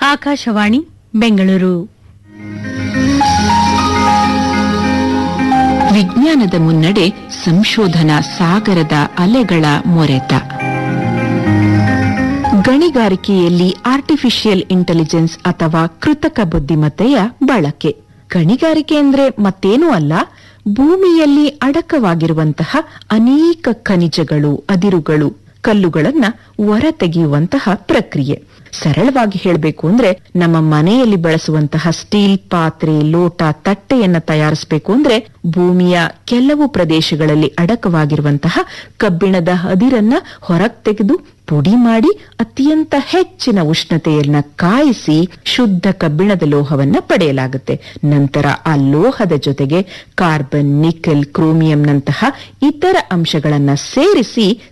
ಆಕಾಶವಾಣಿ ಬೆಂಗಳೂರು ವಿಜ್ಞಾನದ ಮುನ್ನಡೆ ಸಂಶೋಧನಾ ಸಾಗರದ ಅಲೆಗಳ ಮೊರೆತ ಗಣಿಗಾರಿಕೆಯಲ್ಲಿ ಆರ್ಟಿಫಿಷಿಯಲ್ ಇಂಟೆಲಿಜೆನ್ಸ್ ಅಥವಾ ಕೃತಕ ಬುದ್ಧಿಮತ್ತೆಯ ಬಳಕೆ ಗಣಿಗಾರಿಕೆ ಅಂದ್ರೆ ಮತ್ತೇನೂ ಅಲ್ಲ ಭೂಮಿಯಲ್ಲಿ ಅಡಕವಾಗಿರುವಂತಹ ಅನೇಕ ಖನಿಜಗಳು ಅದಿರುಗಳು ಕಲ್ಲುಗಳನ್ನ ಹೊರತೆಗೆಯುವಂತಹ ಪ್ರಕ್ರಿಯೆ ಸರಳವಾಗಿ ಹೇಳಬೇಕು ಅಂದ್ರೆ ನಮ್ಮ ಮನೆಯಲ್ಲಿ ಬಳಸುವಂತಹ ಸ್ಟೀಲ್ ಪಾತ್ರೆ ಲೋಟ ತಟ್ಟೆಯನ್ನ ತಯಾರಿಸಬೇಕು ಅಂದ್ರೆ ಭೂಮಿಯ ಕೆಲವು ಪ್ರದೇಶಗಳಲ್ಲಿ ಅಡಕವಾಗಿರುವಂತಹ ಕಬ್ಬಿಣದ ಅದಿರನ್ನ ಹೊರಗ್ ತೆಗೆದು ಪುಡಿ ಮಾಡಿ ಅತ್ಯಂತ ಹೆಚ್ಚಿನ ಉಷ್ಣತೆಯನ್ನ ಕಾಯಿಸಿ ಶುದ್ಧ ಕಬ್ಬಿಣದ ಲೋಹವನ್ನ ಪಡೆಯಲಾಗುತ್ತೆ ನಂತರ ಆ ಲೋಹದ ಜೊತೆಗೆ ಕಾರ್ಬನ್ ನಿಕೆಲ್ ಕ್ರೋಮಿಯಂನಂತಹ ಇತರ ಅಂಶಗಳನ್ನ ಸೇರಿಸಿ